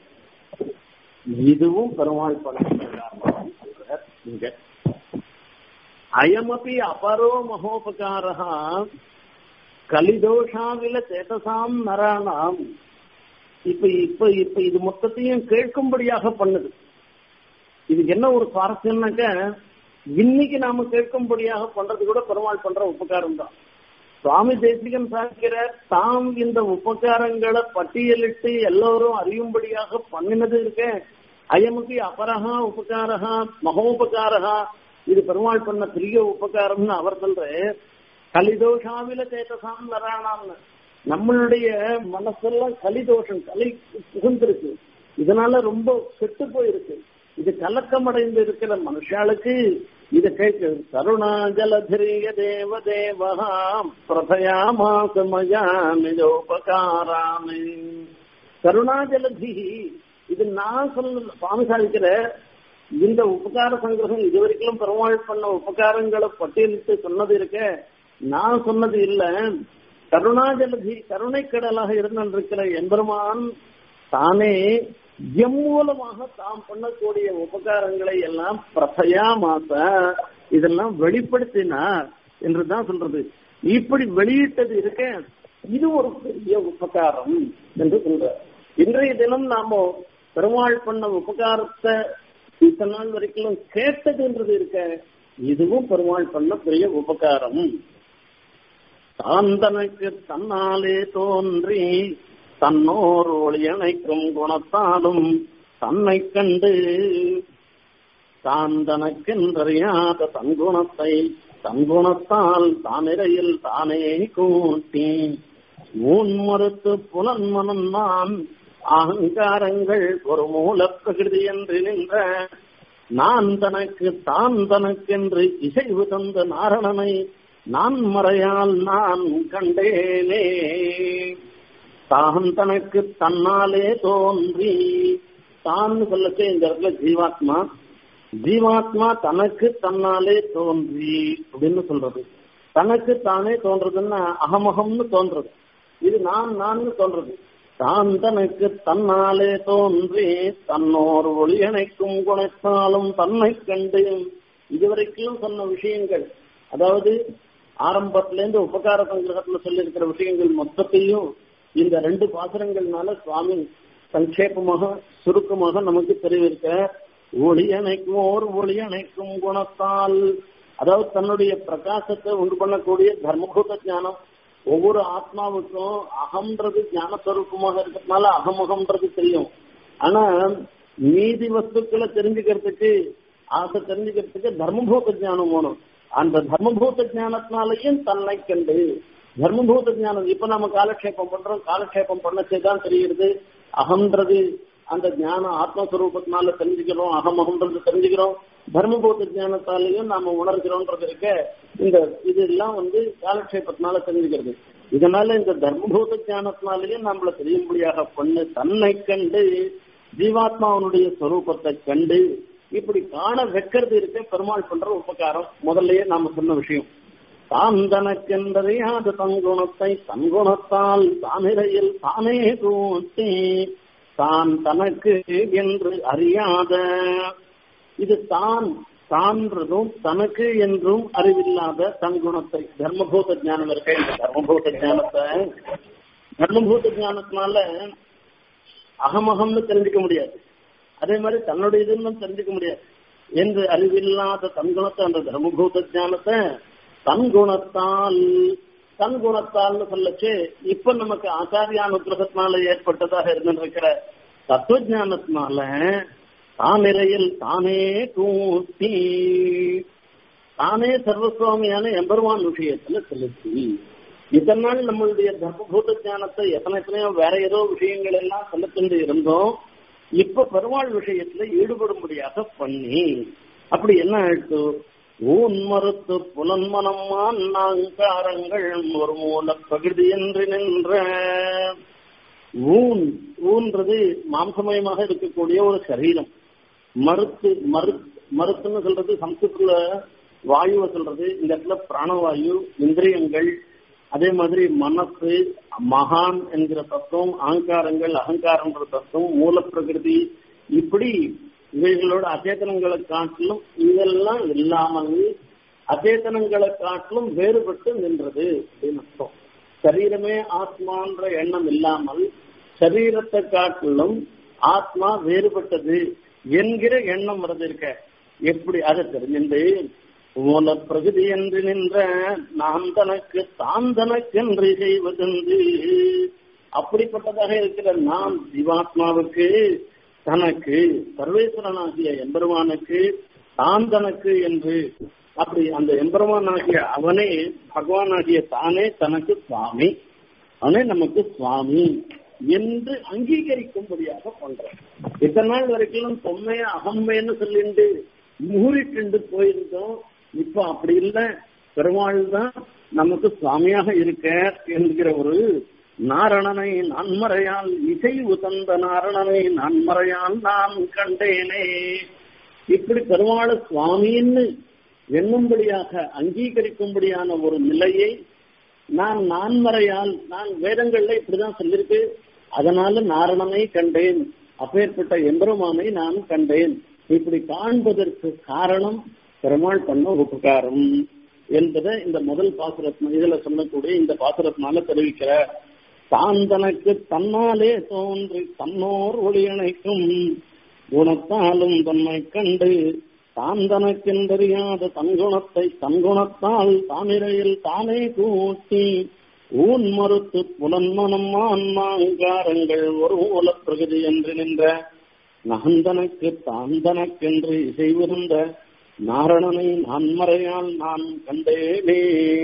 இதுவும் பெருமாள் படம் இங்க அயமபி அபரோ மகோபகாரா கலிதோஷாவில சேதசாம் நராணாம் இப்ப இப்ப இப்ப இது மொத்தத்தையும் கேட்கும்படியாக பண்ணுது இதுக்கு என்ன ஒரு சுவாரஸ்யம்னாக்க இன்னைக்கு நாம கேட்கும்படியாக பண்றது கூட பெருமாள் பண்ற உபகாரம் தான் சுவாமி தேசிகன் சாதிக்கிறார் தாம் இந்த உபகாரங்களை பட்டியலிட்டு எல்லோரும் அறியும்படியாக பண்ணினது இருக்க அயமுகி அபரகா உபகாரகா மகோபகாரகா இது பெருமாள் பண்ண பெரிய உபகாரம்னு அவர் சொல்ற கலிதோஷாவில சேத்தசாம் நராணாம்னு நம்மளுடைய மனசெல்லாம் கலிதோஷம் கலை புகுந்திருக்கு இதனால ரொம்ப கெட்டு போயிருக்கு இது கலக்கமடைந்து இருக்கிற மனுஷாளுக்கு இத கேட்கு கருணா ஜலதிரிய தேவ தேவஹாம் பிரபயாமாசமயா நிஜோபகாராமி கருணா ஜலதி இது நான் சொல்ல சுவாமி சாதிக்கிற இந்த உபகார சங்கிரகம் இதுவரைக்கும் பெருமாள் பண்ண உபகாரங்களை பட்டியலிட்டு சொன்னது இருக்க நான் சொன்னது இல்ல கருணாஜலதி கருணை கடலாக இருந்திருக்கிற எம்பெருமான் தானே எம் மூலமாக தாம் பண்ணக்கூடிய உபகாரங்களை எல்லாம் பிரசையா மாச இதெல்லாம் வெளிப்படுத்தினார் என்றுதான் சொல்றது இப்படி வெளியிட்டது இருக்க இது ஒரு பெரிய உபகாரம் என்று சொல்ற இன்றைய தினம் நாம பெருமாள் பண்ண உபகாரத்தை இத்தனை நாள் வரைக்கும் கேட்டதுன்றது இருக்க இதுவும் பெருமாள் பண்ண பெரிய உபகாரம் சாந்தனுக்கு தன்னாலே தோன்றி தன்னோர் ஒளியணைக்கும் குணத்தாலும் தன்னை கண்டு சாந்தனக்கென்றறியாத தன்குணத்தை தன்குணத்தால் தானிரையில் தானே கூட்டி ஊன் மறுத்து புலன் மனந்தான் அகங்காரங்கள் ஒரு மூல பிரகிருதி என்று நின்ற நான் தனக்கு தான் தனக்கென்று இசைவு தந்த நாரணனை நான் மறையால் நான் கண்டேனே தான் தனக்கு தன்னாலே தோன்றி தான் சொல்லச்சு இந்த இடத்துல ஜீவாத்மா ஜீவாத்மா தனக்கு தன்னாலே தோன்றி அப்படின்னு சொல்றது தனக்கு தானே தோன்றதுன்னா அகமகம்னு தோன்றது இது நான் நான் தோன்றது தான் தனக்கு தன்னாலே தோன்றி தன்னோர் ஒளியணைக்கும் குணத்தாலும் தன்னை கண்டு இதுவரைக்கும் சொன்ன விஷயங்கள் அதாவது ஆரம்பத்திலேருந்து உபகார சங்கிரகத்துல சொல்லி இருக்கிற விஷயங்கள் மொத்தத்தையும் இந்த ரெண்டு பாசுரங்கள்னால சுவாமி சங்கேபமாக சுருக்கமாக நமக்கு தெரிவிக்க ஒளி அணைக்கும் ஓர் ஒளி அணைக்கும் குணத்தால் அதாவது தன்னுடைய பிரகாசத்தை உண்டு பண்ணக்கூடிய தர்மபூத ஞானம் ஒவ்வொரு ஆத்மாவுக்கும் அகம்ன்றது ஞானஸ்வரூபமாக இருக்கிறதுனால அகமுகம்ன்றது தெரியும் ஆனா நீதி வஸ்துக்களை தெரிஞ்சுக்கிறதுக்கு ஆசை தெரிஞ்சுக்கிறதுக்கு தர்மபூத ஞானம் வேணும் அந்த தர்மபூத ஞானத்தினாலையும் தன்னை கண்டு தர்மபூத ஞானம் இப்ப நம்ம காலக்ஷேபம் பண்றோம் காலக்ஷேபம் பண்ணச்சேதான் தெரியுது அகம்ன்றது அந்த ஞானம் ஆத்மஸ்வரூபத்தினால தெரிஞ்சுக்கிறோம் அகம் அகம்ன்றது தெரிஞ்சுக்கிறோம் தர்மபூத ஞானத்தாலையும் நாம உணர்கிறோம்ன்றது இருக்க இந்த இதெல்லாம் வந்து காலக்ஷேபத்தினால தெரிஞ்சுக்கிறது இதனால இந்த தர்மபூத ஞானத்தினாலேயும் நம்மள தெரியும்படியாக பண்ணு தன்னை கண்டு ஜீவாத்மாவனுடைய ஸ்வரூபத்தை கண்டு இப்படி காண வைக்கிறது இருக்க பெருமாள் பண்ற உபகாரம் முதல்லயே நாம சொன்ன விஷயம் தான் தனக்கென்றறியாத தங்குணத்தை தன்குணத்தால் தானிரையில் தானே கூட்டி தான் தனக்கு என்று அறியாத இது தான் தான்றதும் தனக்கு என்றும் அறிவில்லாத தன் குணத்தை தர்மபூத ஞானம் இருக்க இந்த தர்மபூத ஞானத்தை தர்மபூத ஞானத்தினால அகமகம்னு தெரிஞ்சுக்க முடியாது அதே மாதிரி தன்னுடைய இதுன்னு தெரிஞ்சுக்க முடியாது என்று அறிவில்லாத தன் குணத்தை அந்த தர்மபூத ஞானத்தை தன் குணத்தால் தன் குணத்தால்னு சொல்லச்சு இப்ப நமக்கு ஆச்சாரியானுகிரகத்தினால ஏற்பட்டதாக இருந்திருக்கிற தத்துவ ஞானத்தினால தானிரையில் தானே கூட்டி தானே சர்வசுவாமியான எம்பெருமான் விஷயத்துல செலுத்தி இத்தனை நாள் நம்மளுடைய தர்மபூத ஞானத்தை எத்தனை எத்தனையோ வேற ஏதோ விஷயங்கள் எல்லாம் செலுத்திட்டு இருந்தோம் இப்ப பெருமாள் விஷயத்துல ஈடுபடும்படியாக பண்ணி அப்படி என்ன ஆயிடுச்சு ஊன் மறுத்து புலன்மனம்மான் நாங்காரங்கள் ஒரு மூல பகுதி என்று நின்ற ஊன் ஊன்றது மாம்சமயமாக இருக்கக்கூடிய ஒரு சரீரம் மறுத்து மறு மறுத்துன்னு சொல்றது சம்ஸ்கிருத்துல வாயுவை சொல்றது இந்த இடத்துல பிராணவாயு இந்திரியங்கள் அதே மாதிரி மனசு மகான் என்கிற தத்துவம் அகங்காரங்கள் அகங்காரன்ற தத்துவம் மூல பிரகிருதி இப்படி இவைகளோட அச்சேதனங்களை காட்டிலும் இதெல்லாம் இல்லாமல் அச்சேதனங்களை காட்டிலும் வேறுபட்டு நின்றது அப்படின்னு அர்த்தம் சரீரமே ஆத்மான்ற எண்ணம் இல்லாமல் சரீரத்தை காட்டிலும் ஆத்மா வேறுபட்டது என்கிற எண்ணம் வருது இருக்க எப்படி அதை தெரிஞ்சுண்டு மூல பிரகதி என்று நின்ற நான் தனக்கு தான் தனக்கென்று செய்வதென்று அப்படிப்பட்டதாக இருக்கிற நான் ஜீவாத்மாவுக்கு தனக்கு சர்வேஸ்வரனாகிய எம்பெருமானுக்கு தான் தனக்கு என்று அப்படி அந்த எம்பெருமானாகிய அவனே பகவானாகிய தானே தனக்கு சுவாமி அவனே நமக்கு சுவாமி என்று அங்கீகரிக்கும்படியாக பண்றான் இத்தனை நாள் வரைக்கும் தொன்மைய அகம்மைன்னு சொல்லிட்டு மூறிட்டு போயிருந்தோம் இப்ப அப்படி இல்லை பெருமாள் தான் நமக்கு சுவாமியாக இருக்க என்கிற ஒரு நாரணனை நன்மறையால் இசை உதந்த நாரணனை நன்மறையால் நான் கண்டேனே இப்படி பெருமாள் சுவாமின்னு எண்ணும்படியாக அங்கீகரிக்கும்படியான ஒரு நிலையை நான் நான்மறையால் நான் வேதங்கள்ல இப்படிதான் சொல்லியிருக்கு அதனால நாரணனை கண்டேன் அப்பேற்பட்ட எம்பெருமானை நான் கண்டேன் இப்படி காண்பதற்கு காரணம் பெருமாள் பண்ண உபகாரம் என்பதை இந்த முதல் பாசுரத்தின இதுல சொல்லக்கூடிய இந்த பாசுரத்தினால தெரிவிக்கிற தான் தனக்கு தன்னாலே தோன்றி தன்னோர் ஒளியணைக்கும் குணத்தாலும் தன்னை கண்டு தான் தனக்கென்றறியாத தன்குணத்தை தன்குணத்தால் தானிரையில் தானே கூட்டி ஊன் மறுத்து புலன்மனம் ஆன்மாங்காரங்கள் ஒரு மூல பிரகதி என்று நின்ற நகந்தனக்கு தான் தனக்கென்று இசைவிருந்த நாரணனை நான் மறையால் நான் கண்டேனே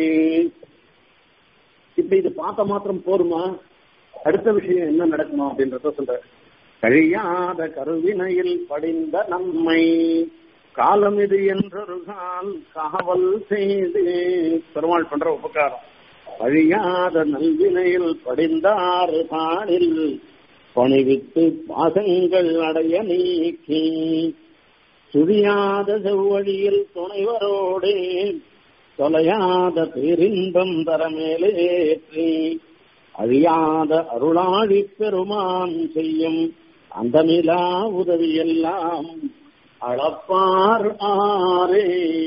இப்படி இது பார்த்த மாத்திரம் போருமா அடுத்த விஷயம் என்ன நடக்கணும் அப்படின்றத சொல்ற கழியாத கருவினையில் படிந்த நம்மை காலம் இது என்றொரு கால் காவல் செய்து பெருமாள் பண்ற உபகாரம் அழியாத நல்வினையில் படிந்தாறு தானில் பணிவித்து பாசங்கள் அடைய நீக்கி சுழியாத செவ்வழியில் துணைவரோடு தொலையாத பேரின்பம் தரமேலேற்றி அழியாத அருளாழி பெருமான் செய்யும் அந்த நிலா உதவியெல்லாம் அளப்பார் ஆரே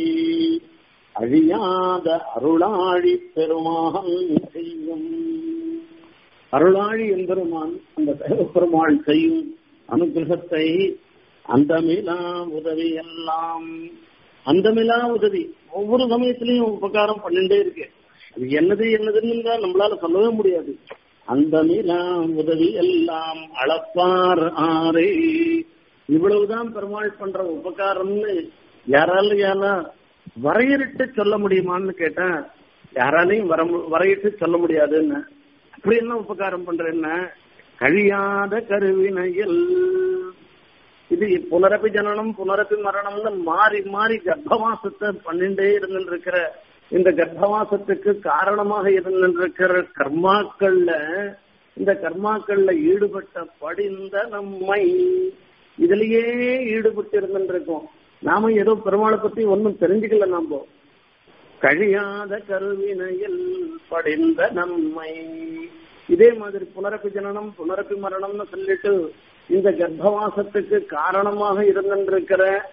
அழியாத அருளாழி பெருமான் செய்யும் அருளாழி எம்பெருமான் அந்த பெருமாள் செய்யும் அனுகிரகத்தை அந்தமிலா உதவி எல்லாம் அந்தமிலா உதவி ஒவ்வொரு சமயத்திலையும் உபகாரம் பண்ணிட்டே இருக்கு அது என்னது என்னதுன்னு தான் நம்மளால சொல்லவே முடியாது அந்த நிலா உதவி எல்லாம் அளப்பார் ஆரே இவ்வளவுதான் பெருமாள் பண்ற உபகாரம்னு யாரால யாரா வரையறிட்டு சொல்ல முடியுமான்னு கேட்டேன் யாராலையும் வர வரையிட்டு சொல்ல முடியாதுன்னு அப்படி என்ன உபகாரம் பண்றேன்னா கழியாத கருவினையில் இது புனரப்பி ஜனனம் புனரப்பி மரணம்னு மாறி மாறி கர்ப்பவாசத்தை பண்ணிட்டே இருந்துருக்கிற இந்த கர்ப்பவாசத்துக்கு காரணமாக இருந்திருக்கிற கர்மாக்கள்ல இந்த கர்மாக்கள்ல ஈடுபட்ட படிந்த நம்மை இதுலயே ஈடுபட்டு இருந்துருக்கோம் நாம ஏதோ பெருமாளை பத்தி ஒன்னும் தெரிஞ்சுக்கல நாம கழியாத கருவினையில் படிந்த நம்மை இதே மாதிரி புனரப்பி ஜனனம் புனரப்பி மரணம்னு சொல்லிட்டு இந்த கர்ப்பவாசத்துக்கு காரணமாக இருந்திருக்கிற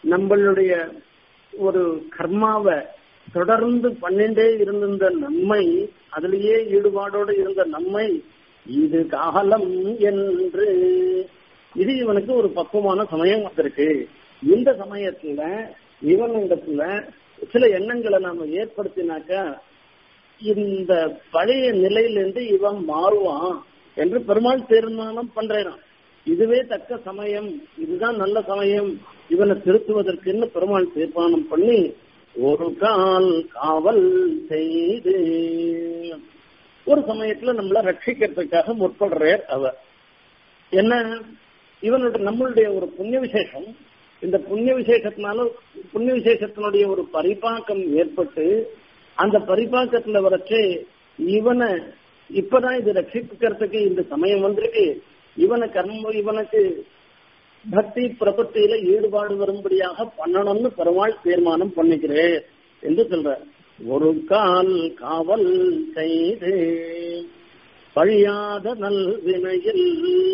நம்மளுடைய ஒரு கர்மாவை தொடர்ந்து பண்ணிண்டே இருந்த நம்மை அதிலேயே ஈடுபாடோடு இருந்த நம்மை இது காலம் என்று இது இவனுக்கு ஒரு பக்குவமான சமயம் வந்திருக்கு இந்த சமயத்துல இவன் இடத்துல சில எண்ணங்களை நாம ஏற்படுத்தினாக்கா இந்த பழைய நிலையிலிருந்து இவன் மாறுவான் என்று பெருமாள் தீர்மானம் பண்றான் இதுவே தக்க சமயம் இதுதான் நல்ல சமயம் இவனை திருத்துவதற்குன்னு பெருமாள் தீர்மானம் பண்ணி ஒரு கால் காவல் செய்து ஒரு சமயத்துல நம்மள ரட்சிக்கிறதுக்காக முற்படுறார் அவர் என்ன இவனுடைய நம்மளுடைய ஒரு புண்ணிய விசேஷம் இந்த புண்ணிய விசேஷத்தினால புண்ணிய விசேஷத்தினுடைய ஒரு பரிபாக்கம் ஏற்பட்டு அந்த பரிபாக்கத்துல வரைச்சு இவனை இப்பதான் இது ரட்சிக்கிறதுக்கு இந்த சமயம் வந்திருக்கு இவனை கர்ம இவனுக்கு பக்தி பிரபத்தியில ஈடுபாடு வரும்படியாக பண்ணணும்னு பெருமாள் தீர்மானம் பண்ணிக்கிறேன் என்று சொல்ற ஒரு கால் காவல் செய்து பழியாத நல் வினையில்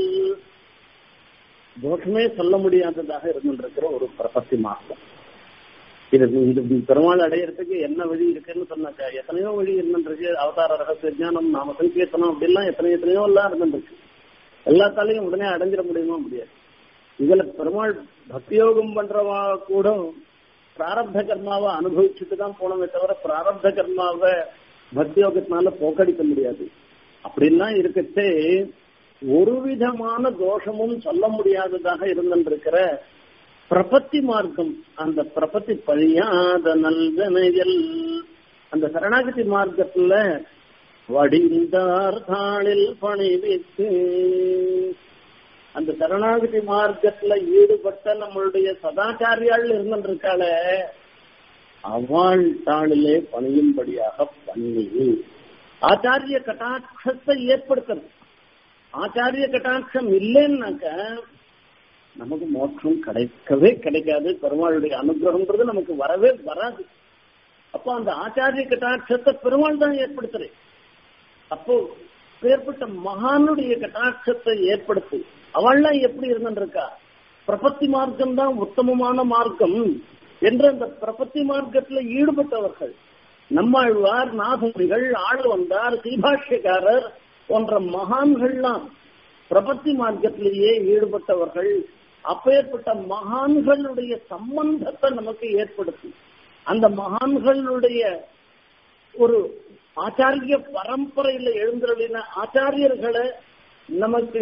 தோஷமே சொல்ல முடியாததாக இருந்திருக்கிற ஒரு பிரபத்தி மாசம் இது இந்த பெருமாள் அடையறதுக்கு என்ன வழி இருக்குன்னு சொன்னாக்கா எத்தனையோ வழி இருந்துருக்கு அவதார ரகசிய ஞானம் நாம சங்கீர்த்தனம் அப்படிலாம் எத்தனையோ எத்தனையோ எல்லாம் இருந்துருக்கு எல்லாத்தாலையும் உடனே அடைஞ்சிட முடியுமா முடியாது இதுல பெருமாள் பக்தியோகம் பண்றவா கூட பிராரப்த கர்மாவை அனுபவிச்சுட்டு தான் போனோமே தவிர பிராரப்த கர்மாவை பக்தியோகத்தினால போக்கடிக்க முடியாது அப்படின்லாம் இருக்கச்சே ஒரு விதமான தோஷமும் சொல்ல முடியாததாக இருந்திருக்கிற பிரபத்தி மார்க்கம் அந்த பிரபத்தி பழியாத நல்தனையல் அந்த சரணாகதி மார்க்கத்துல வடிந்தார் தாளில் பணிவித்து அந்த சரணாகதி மார்க்கத்துல ஈடுபட்ட நம்மளுடைய சதாச்சாரியாள் இருந்திருக்காள அவள் தாளிலே பணியும்படியாக பண்ணி ஆச்சாரிய கட்டாட்சத்தை ஏற்படுத்தணும் ஆச்சாரிய கட்டாட்சம் இல்லைன்னாக்க நமக்கு மோட்சம் கிடைக்கவே கிடைக்காது பெருமாளுடைய அனுகிரகம்ன்றது நமக்கு வரவே வராது அப்போ அந்த ஆச்சாரிய கட்டாட்சத்தை பெருமாள் தான் ஏற்படுத்துறேன் அப்போ ஏற்பட்ட மகானுடைய கட்டாட்சத்தை ஏற்படுத்தி அவள்லாம் எப்படி இருந்துருக்கா பிரபத்தி மார்க்கம் தான் உத்தமமான மார்க்கம் என்று அந்த பிரபத்தி மார்க்கத்துல ஈடுபட்டவர்கள் நம்மாழ்வார் நாகமுடிகள் ஆள் வந்தார் சீபாஷ்யக்காரர் போன்ற மகான்கள்லாம் பிரபத்தி மார்க்கத்திலேயே ஈடுபட்டவர்கள் அப்பேற்பட்ட மகான்களுடைய சம்பந்தத்தை நமக்கு ஏற்படுத்தி அந்த மகான்களுடைய ஒரு ஆச்சாரிய பரம்பரையில எழுந்துள்ள ஆச்சாரியர்களை நமக்கு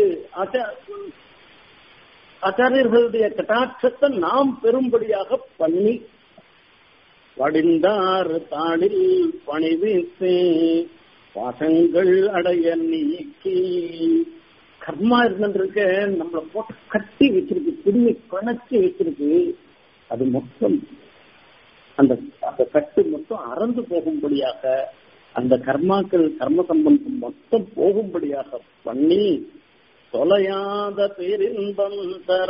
ஆச்சாரியர்களுடைய கட்டாட்சத்தை நாம் பெரும்படியாக பண்ணி வடிந்தார் தாளில் பணிவித்து பாசங்கள் அடைய நீக்கி கர்மா இருந்துருக்க நம்மளை போட்டு கட்டி வச்சிருக்கு திரும்பி பிணைச்சி வச்சிருக்கு அது மொத்தம் அந்த அந்த கட்டு மொத்தம் அறந்து போகும்படியாக அந்த கர்மாக்கள் கர்ம சம்பந்தம் மொத்தம் போகும்படியாக பண்ணி தொலையாத பேரின்பம் தர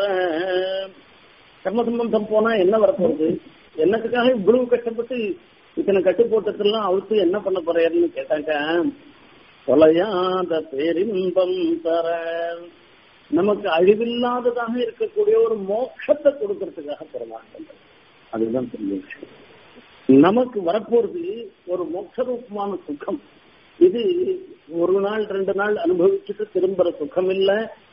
கர்ம சம்பந்தம் போனா என்ன வரப்போகுது என்னத்துக்காக இவ்வளவு கஷ்டப்பட்டு இத்தனை கட்டு போட்டதெல்லாம் அவுத்து என்ன பண்ண போறேன்னு கேட்டாக்க தொலையாத பேரின்பம் தர நமக்கு அழிவில்லாததாக இருக்கக்கூடிய ஒரு மோட்சத்தை கொடுக்கறதுக்காக பெருமாள் அதுதான் பெரிய விஷயம் நமக்கு வரப்போறது ஒரு மோட்சரூபமான சுகம் இது ஒரு நாள் ரெண்டு நாள் அனுபவிச்சுட்டு திரும்புற சுகம் இல்ல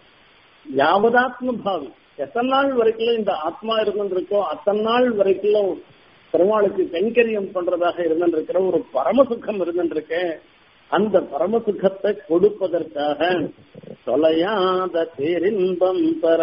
யாவதாத்ம பாவி எத்தனை நாள் வரைக்கும் இந்த ஆத்மா இருந்திருக்கோ அத்தனை நாள் வரைக்கும் பெருமாளுக்கு கைங்கரியம் பண்றதாக இருந்திருக்கிற ஒரு பரம சுகம் இருந்திருக்கேன் அந்த பரம சுகத்தை கொடுப்பதற்காக தொலையாத பேரின்பம் பெற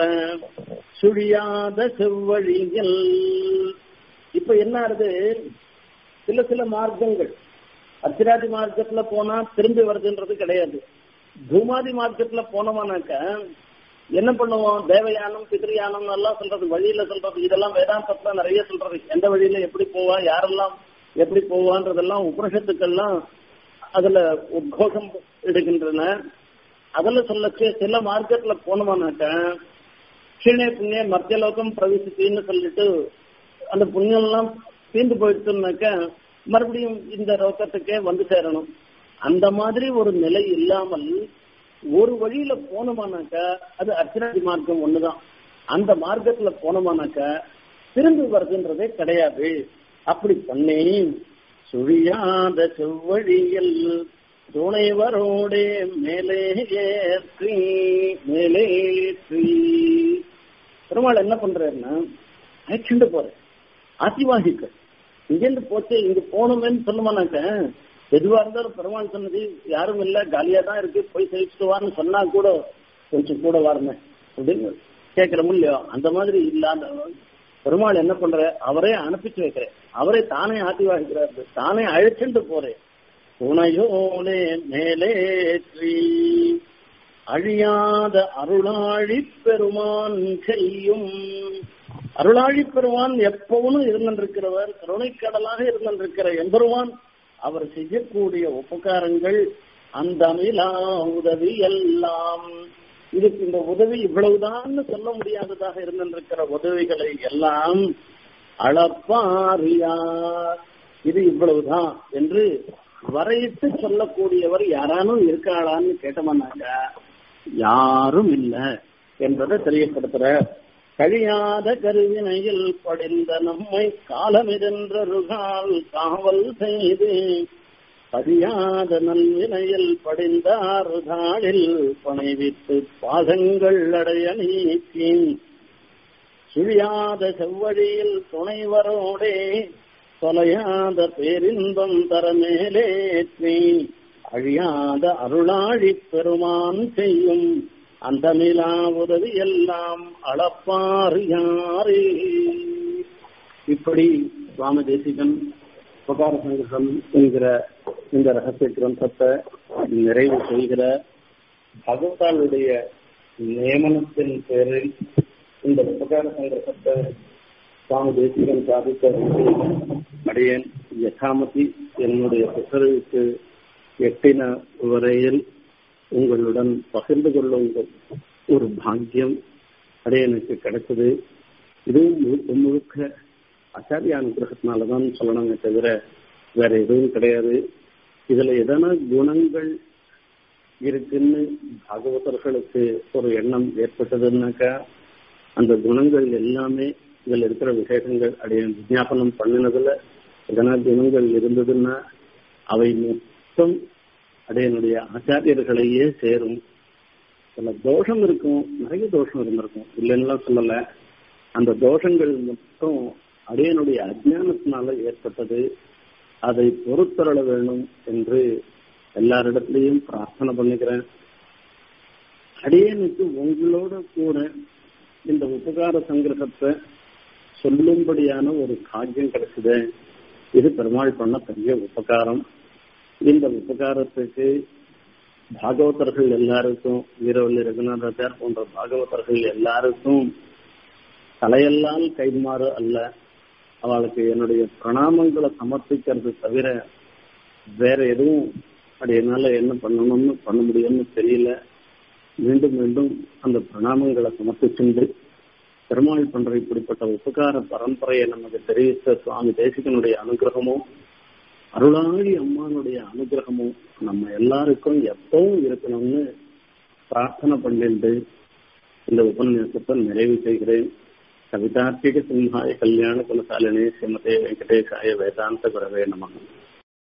சுழியாத செவ்வழிகள் இப்ப என்ன ஆகுது சில சில மார்க்கங்கள் அத்திராதி மார்க்கத்துல போனா திரும்பி வருதுன்றது கிடையாது பூமாதி மார்க்கத்துல போனோம்னாக்க என்ன பண்ணுவோம் தேவயானம் பிதிரியானம் எல்லாம் சொல்றது வழியில சொல்றது இதெல்லாம் வேதாந்தத்துல நிறைய சொல்றது எந்த வழியில எப்படி போவா யாரெல்லாம் எப்படி போவான்றதெல்லாம் உபனிஷத்துக்கெல்லாம் அதுல உத்கோஷம் எடுக்கின்றன அதுல சொல்லச்சு சில மார்க்கெட்ல போனோம்னாக்க கீழே புண்ணிய மத்தியலோகம் பிரவேசித்தின்னு சொல்லிட்டு அந்த புண்ணியம் எல்லாம் தீர்ந்து போயிடுச்சுனாக்க மறுபடியும் இந்த ரோக்கத்துக்கே வந்து சேரணும் அந்த மாதிரி ஒரு நிலை இல்லாமல் ஒரு வழியில போனோமானாக்க அது அர்ச்சனாதி மார்க்கம் ஒண்ணுதான் அந்த மார்க்கத்துல போனோமானாக்க திரும்பி வருதுன்றதே கிடையாது அப்படி பண்ணி சுழியாத செவ்வழியில் துணைவரோடே மேலே ஏற்றி மேலே ஏற்றி பெருமாள் என்ன பண்றாருன்னா அழைச்சிட்டு போறேன் ஆசிவாகிக்க இங்கிருந்து போச்சு இங்க போகணுமேன்னு சொல்லுமானாக்க எதுவா இருந்தாலும் பெருமாள் சொன்னது யாரும் இல்ல காலியா தான் இருக்கு போய் செழிச்சுட்டு வான்னு சொன்னா கூட கொஞ்சம் கூட வரணும் அப்படின்னு கேட்கிறோம் இல்லையோ அந்த மாதிரி இல்லாத பெருமாள் என்ன பண்ற அவரே அனுப்பிச்சு வைக்கிறேன் அவரே தானே ஆசிவாகிக்கிறாரு தானே அழைச்சிட்டு போறேன் துணையோனே மேலேற்றி அழியாத அருளாழி பெருமான் செய்யும் அருளாழி பெருமான் எப்பவும் இருந்திருக்கிறவர் கருணைக்கடலாக இருந்திருக்கிற எம்பெருமான் அவர் செய்யக்கூடிய உபகாரங்கள் அந்த அமிலா உதவி எல்லாம் இதுக்கு இந்த உதவி இவ்வளவுதான் சொல்ல முடியாததாக இருந்திருக்கிற உதவிகளை எல்லாம் அளப்பாரியார் இது இவ்வளவுதான் என்று வரையிட்டு சொல்லக்கூடியவர் யாரானும் இருக்காளான்னு கேட்டோம்னாக்கா யாரும் இல்ல என்பதை தெரியப்படுத்துற கழியாத கருவினையில் படிந்த நம்மை காலமிதன்றருகால் காவல் செய்து பதியாத நல்வினையில் படிந்தாறுகாலில் பணைவித்து பாதங்கள் அடைய நீக்கி சுழியாத செவ்வழியில் துணைவரோடே தொலையாத பேரின்பம் தர மேலேற்றி அழியாத அருளாழி பெருமான் செய்யும் அந்த நிலா உதவி எல்லாம் அளப்பார் யாரே இப்படி சுவாமி தேசிகன் உபகார சங்கிரகம் என்கிற இந்த ரகசிய கிரந்தத்தை நிறைவு செய்கிற பகவதாளுடைய நியமனத்தின் பேரில் இந்த உபகார சங்கிரகத்தை சுவாமி தேசிகன் சாதித்த அடியேன் யதாமதி என்னுடைய புத்தகத்துக்கு எட்டின வரையில் உங்களுடன் பகிர்ந்து கொள்ளும் ஒரு பாக்கியம் அடையனுக்கு கிடைச்சது இதுவும் முழுக்க முழுக்க ஆச்சாரிய அனுகிரகத்தினாலதான் சொல்லணுமே தவிர வேற எதுவும் கிடையாது இதுல எதனா குணங்கள் இருக்குன்னு பாகவதர்களுக்கு ஒரு எண்ணம் ஏற்பட்டதுன்னாக்கா அந்த குணங்கள் எல்லாமே இதுல இருக்கிற விசேஷங்கள் அடைய விஜாபனம் பண்ணினதுல எதனா குணங்கள் இருந்ததுன்னா அவை மொத்தம் அடையனுடைய ஆச்சாரியர்களையே சேரும் சில தோஷம் இருக்கும் நிறைய தோஷம் இருந்திருக்கும் இல்லைன்னுலாம் சொல்லல அந்த தோஷங்கள் மட்டும் அடையனுடைய அஜானத்தினால ஏற்பட்டது அதை பொறுத்தரள வேணும் என்று எல்லாரிடத்திலையும் பிரார்த்தனை பண்ணிக்கிறேன் அடியனுக்கு உங்களோட கூட இந்த உபகார சங்கிரகத்தை சொல்லும்படியான ஒரு பாக்கியம் கிடைச்சது இது பெருமாள் பண்ண பெரிய உபகாரம் இந்த உபகாரத்துக்கு பாகவதர்கள் எல்லாருக்கும் வீரவல்லி ரகுநாதாச்சார் போன்ற பாகவதர்கள் எல்லாருக்கும் தலையெல்லாம் கைமாறு அல்ல அவளுக்கு என்னுடைய பிரணாமங்களை சமர்ப்பிக்கிறது தவிர வேற எதுவும் அப்படி என்னால என்ன பண்ணணும்னு பண்ண முடியும்னு தெரியல மீண்டும் மீண்டும் அந்த பிரணாமங்களை சமர்ப்பிச்சுண்டு பெருமாள் பண்ற இப்படிப்பட்ட உபகார பரம்பரையை நமக்கு தெரிவித்த சுவாமி தேசிகனுடைய அனுகிரகமும் அருளாளி அம்மானுடைய அனுகிரகமும் நம்ம எல்லாருக்கும் எப்பவும் இருக்கணும்னு பிரார்த்தனை பண்ணிட்டு இந்த உபன்யாசத்தை நிறைவு செய்கிறேன் கவிதார்த்திக சிம்ஹாய கல்யாண குலசாலினே ஸ்ரீமதே வெங்கடேசாய வேதாந்த குரவே நமகம்